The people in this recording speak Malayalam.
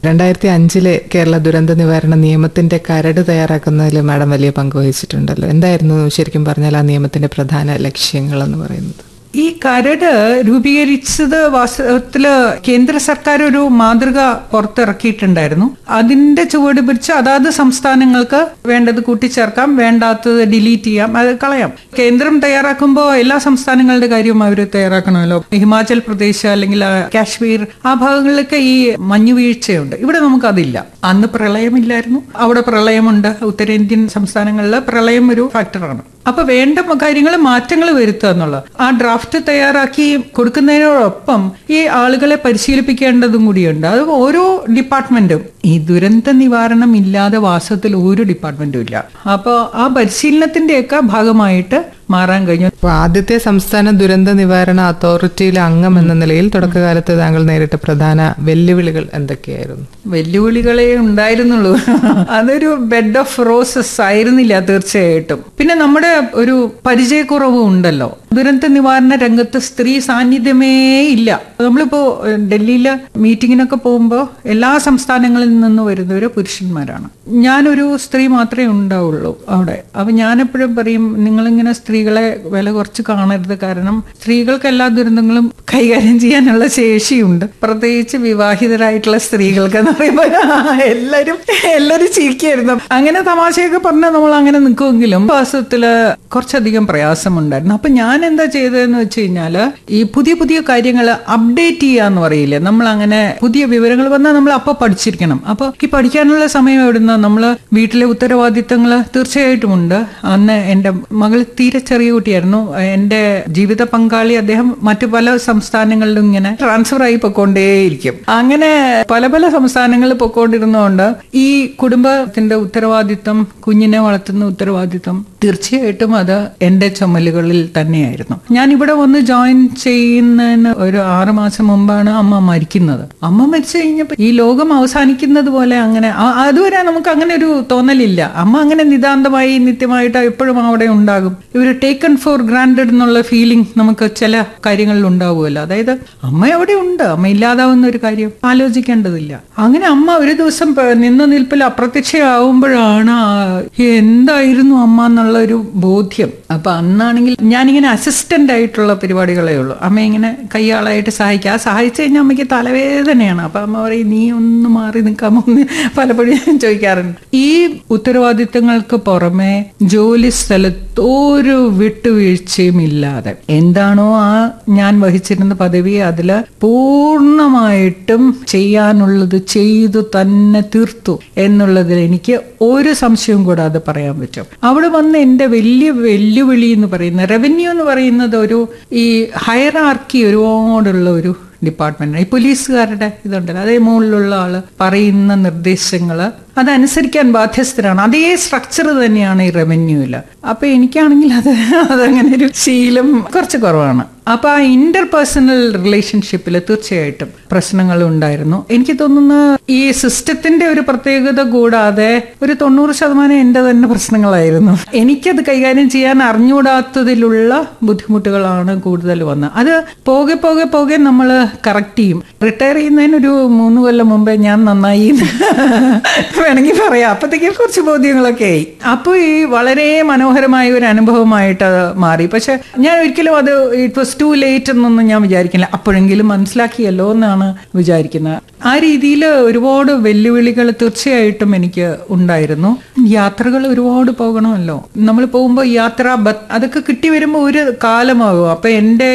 രണ്ടായിരത്തി അഞ്ചിലെ കേരള ദുരന്ത നിവാരണ നിയമത്തിന്റെ കരട് തയ്യാറാക്കുന്നതിൽ മാഡം വലിയ പങ്ക് വഹിച്ചിട്ടുണ്ടല്ലോ എന്തായിരുന്നു ശരിക്കും പറഞ്ഞാൽ ആ നിയമത്തിന്റെ പ്രധാന ലക്ഷ്യങ്ങൾ എന്ന് പറയുന്നത് ഈ കരട് രൂപീകരിച്ചത് വാസ്തവത്തില് കേന്ദ്ര സർക്കാർ ഒരു മാതൃക പുറത്തിറക്കിയിട്ടുണ്ടായിരുന്നു അതിന്റെ ചുവട് പിടിച്ച് അതാത് സംസ്ഥാനങ്ങൾക്ക് വേണ്ടത് കൂട്ടിച്ചേർക്കാം വേണ്ടാത്തത് ഡിലീറ്റ് ചെയ്യാം അത് കളയാം കേന്ദ്രം തയ്യാറാക്കുമ്പോൾ എല്ലാ സംസ്ഥാനങ്ങളുടെ കാര്യവും അവർ തയ്യാറാക്കണമല്ലോ ഹിമാചൽ പ്രദേശ് അല്ലെങ്കിൽ ആ, കാശ്മീർ ആ ഭാഗങ്ങളിലൊക്കെ ഈ മഞ്ഞുവീഴ്ചയുണ്ട് ഇവിടെ നമുക്കതില്ല അന്ന് പ്രളയമില്ലായിരുന്നു അവിടെ പ്രളയമുണ്ട് ഉത്തരേന്ത്യൻ സംസ്ഥാനങ്ങളിൽ പ്രളയം ഒരു ഫാക്ടറാണ് അപ്പൊ വേണ്ട കാര്യങ്ങൾ മാറ്റങ്ങൾ വരുത്തുക എന്നുള്ളത് ആ ഡ്രാഫ്റ്റ് തയ്യാറാക്കി കൊടുക്കുന്നതിനോടൊപ്പം ഈ ആളുകളെ പരിശീലിപ്പിക്കേണ്ടതും കൂടിയുണ്ട് അത് ഓരോ ഡിപ്പാർട്ട്മെന്റും ഈ ദുരന്ത നിവാരണം ഇല്ലാതെ വാസത്തിൽ ഒരു ഡിപ്പാർട്ട്മെന്റും ഇല്ല അപ്പോൾ ആ പരിശീലനത്തിന്റെയൊക്കെ ഭാഗമായിട്ട് മാറാൻ കഴിഞ്ഞു അപ്പോൾ ആദ്യത്തെ സംസ്ഥാന ദുരന്ത നിവാരണ അതോറിറ്റിയിലെ അംഗം എന്ന നിലയിൽ തുടക്കകാലത്ത് താങ്കൾ നേരിട്ട പ്രധാന വെല്ലുവിളികൾ എന്തൊക്കെയായിരുന്നു വെല്ലുവിളികളെ ഉണ്ടായിരുന്നുള്ളൂ അതൊരു ബെഡ് ഓഫ് റോസസ് ആയിരുന്നില്ല തീർച്ചയായിട്ടും പിന്നെ നമ്മുടെ ഒരു പരിചയക്കുറവും ഉണ്ടല്ലോ ദുരന്ത നിവാരണ രംഗത്ത് സ്ത്രീ സാന്നിധ്യമേ ഇല്ല നമ്മളിപ്പോ ഏഹ്, ഡൽഹിയിലെ മീറ്റിങ്ങിനൊക്കെ പോകുമ്പോൾ എല്ലാ സംസ്ഥാനങ്ങളിൽ നിന്ന് വരുന്നവര് പുരുഷന്മാരാണ് ഞാനൊരു സ്ത്രീ മാത്രമേ ഉണ്ടാവുള്ളൂ അവിടെ അപ്പൊ ഞാനെപ്പോഴും പറയും നിങ്ങളിങ്ങനെ സ്ത്രീകളെ വില കുറച്ച് കാണരുത് കാരണം സ്ത്രീകൾക്ക് എല്ലാ ദുരന്തങ്ങളും കൈകാര്യം ചെയ്യാനുള്ള ശേഷിയുണ്ട് പ്രത്യേകിച്ച് വിവാഹിതരായിട്ടുള്ള സ്ത്രീകൾക്ക് എന്ന് പറയുമ്പോൾ എല്ലാരും എല്ലാരും ചിരിക്കായിരുന്നു അങ്ങനെ തമാശയൊക്കെ പറഞ്ഞാൽ നമ്മൾ അങ്ങനെ നിൽക്കുമെങ്കിലും വാസ്തവത്തില് കുറച്ചധികം പ്രയാസമുണ്ടായിരുന്നു അപ്പൊ ഞാൻ എന്താ ചെയ്തതെന്ന് വെച്ച് കഴിഞ്ഞാല് ഈ പുതിയ പുതിയ കാര്യങ്ങൾ അപ്ഡേറ്റ് ചെയ്യാന്ന് പറയില്ലേ നമ്മൾ അങ്ങനെ പുതിയ വിവരങ്ങൾ വന്നാൽ നമ്മൾ അപ്പൊ പഠിച്ചിരിക്കണം അപ്പൊ ഈ പഠിക്കാനുള്ള സമയം എവിടുന്ന നമ്മള് വീട്ടിലെ ഉത്തരവാദിത്തങ്ങൾ തീർച്ചയായിട്ടും ഉണ്ട് അന്ന് എന്റെ മകൾ തീരെ ചെറിയ കുട്ടിയായിരുന്നു എന്റെ ജീവിത പങ്കാളി അദ്ദേഹം മറ്റു പല സംസ്ഥാനങ്ങളിലും ഇങ്ങനെ ട്രാൻസ്ഫർ ആയി പൊക്കോണ്ടേയിരിക്കും അങ്ങനെ പല പല സംസ്ഥാനങ്ങളിൽ പൊക്കോണ്ടിരുന്നതുകൊണ്ട് ഈ കുടുംബത്തിന്റെ ഉത്തരവാദിത്തം കുഞ്ഞിനെ വളർത്തുന്ന ഉത്തരവാദിത്തം തീർച്ചയായിട്ടും അത് എന്റെ ചുമലുകളിൽ തന്നെയായിരുന്നു ഞാൻ ഇവിടെ വന്ന് ജോയിൻ ചെയ്യുന്നതിന് ഒരു ആറു മാസം മുമ്പാണ് അമ്മ മരിക്കുന്നത് അമ്മ മരിച്ചു കഴിഞ്ഞപ്പോൾ ഈ ലോകം അവസാനിക്കുന്നത് പോലെ അങ്ങനെ ആ- അതുവരെ നമുക്ക് അങ്ങനെ ഒരു തോന്നലില്ല അമ്മ അങ്ങനെ നിതാന്തമായി നിത്യമായിട്ട് എപ്പോഴും അവിടെ ഉണ്ടാകും ഇവർ ടേക്കൺ ഫോർ ഗ്രാൻഡഡ് എന്നുള്ള ഫീലിംഗ് നമുക്ക് ചില കാര്യങ്ങളിൽ ഉണ്ടാവുമല്ലോ അതായത് അമ്മ എവിടെ ഉണ്ട് അമ്മ ഇല്ലാതാവുന്ന ഒരു കാര്യം ആലോചിക്കേണ്ടതില്ല അങ്ങനെ അമ്മ ഒരു ദിവസം പ- നിന്ന നിൽപ്പിൽ അപ്രത്യക്ഷയാവുമ്പോഴാണ് ആ എന്തായിരുന്നു അമ്മ എന്നുള്ള ഒരു ബോധ്യം അപ്പൊ അന്നാണെങ്കിൽ ഞാനിങ്ങനെ അസിസ്റ്റന്റ് ആയിട്ടുള്ള പരിപാടികളേ ഉള്ളൂ അമ്മ ഇങ്ങനെ കയ്യാളായിട്ട് സഹായിക്കുക ആ സഹായിച്ചു കഴിഞ്ഞാൽ അമ്മയ്ക്ക് തലവേദനയാണ് അപ്പൊ അമ്മ പറയും നീ ഒന്ന് മാറി നിൽക്കാമോ എന്ന് പലപ്പോഴും ഞാൻ ചോദിക്കാറുണ്ട് ഈ ഉത്തരവാദിത്തങ്ങൾക്ക് പുറമെ ജോലി സ്ഥലത്ത് ഒരു വിട്ടുവീഴ്ചയും ഇല്ലാതെ എന്താണോ ആ ഞാൻ വഹിച്ചിരുന്ന പദവി അതില് പൂർണ്ണമായിട്ടും ചെയ്യാനുള്ളത് ചെയ്തു തന്നെ തീർത്തു എന്നുള്ളതിൽ എനിക്ക് ഒരു സംശയവും കൂടാതെ പറയാൻ പറ്റും അവിടെ വന്ന് എന്റെ വലിയ വെല്ലുവിളി എന്ന് പറയുന്ന റവന്യൂ എന്ന് പറയുന്നത് ഒരു ഈ ഹയറാർക്കി ഒരുപാടുള്ള ഒരു ഡിപ്പാർട്ട്മെന്റ് ഈ പോലീസുകാരുടെ ഇതുണ്ടല്ലോ അതേ മുകളിലുള്ള ആള് പറയുന്ന നിർദ്ദേശങ്ങള് അതനുസരിക്കാൻ ബാധ്യസ്ഥരാണ് അതേ സ്ട്രക്ചർ തന്നെയാണ് ഈ റവന്യൂവില് അപ്പൊ എനിക്കാണെങ്കിൽ അത് അതങ്ങനെ ഒരു ശീലം കുറച്ച് കുറവാണ് അപ്പൊ ആ ഇന്റർ പേഴ്സണൽ റിലേഷൻഷിപ്പിൽ തീർച്ചയായിട്ടും പ്രശ്നങ്ങൾ ഉണ്ടായിരുന്നു എനിക്ക് തോന്നുന്നു ഈ സിസ്റ്റത്തിന്റെ ഒരു പ്രത്യേകത കൂടാതെ ഒരു തൊണ്ണൂറ് ശതമാനം എന്റെ തന്നെ പ്രശ്നങ്ങളായിരുന്നു എനിക്കത് കൈകാര്യം ചെയ്യാൻ അറിഞ്ഞുകൂടാത്തതിലുള്ള ബുദ്ധിമുട്ടുകളാണ് കൂടുതൽ വന്നത് അത് പോകെ പോകെ പോകെ നമ്മൾ കറക്റ്റ് ചെയ്യും റിട്ടയർ ചെയ്യുന്നതിനൊരു മൂന്ന് കൊല്ലം മുമ്പേ ഞാൻ നന്നായി എന്ന് വേണമെങ്കിൽ പറയാം അപ്പത്തേക്കും കുറച്ച് ബോധ്യങ്ങളൊക്കെ ആയി അപ്പോൾ ഈ വളരെ മനോഹരമായ ഒരു അനുഭവമായിട്ട് അത് മാറി പക്ഷെ ഞാൻ ഒരിക്കലും അത് ഇറ്റ് വാസ് ടു ലേറ്റ് എന്നൊന്നും ഞാൻ വിചാരിക്കില്ല അപ്പോഴെങ്കിലും മനസ്സിലാക്കിയല്ലോ എന്നാണ് വിചാരിക്കുന്നത് ആ രീതിയിൽ ഒരുപാട് വെല്ലുവിളികൾ തീർച്ചയായിട്ടും എനിക്ക് ഉണ്ടായിരുന്നു യാത്രകൾ ഒരുപാട് പോകണമല്ലോ നമ്മൾ പോകുമ്പോൾ യാത്ര ബ- അതൊക്കെ കിട്ടി വരുമ്പോൾ ഒരു കാലമാകും അപ്പൊ എൻ്റെ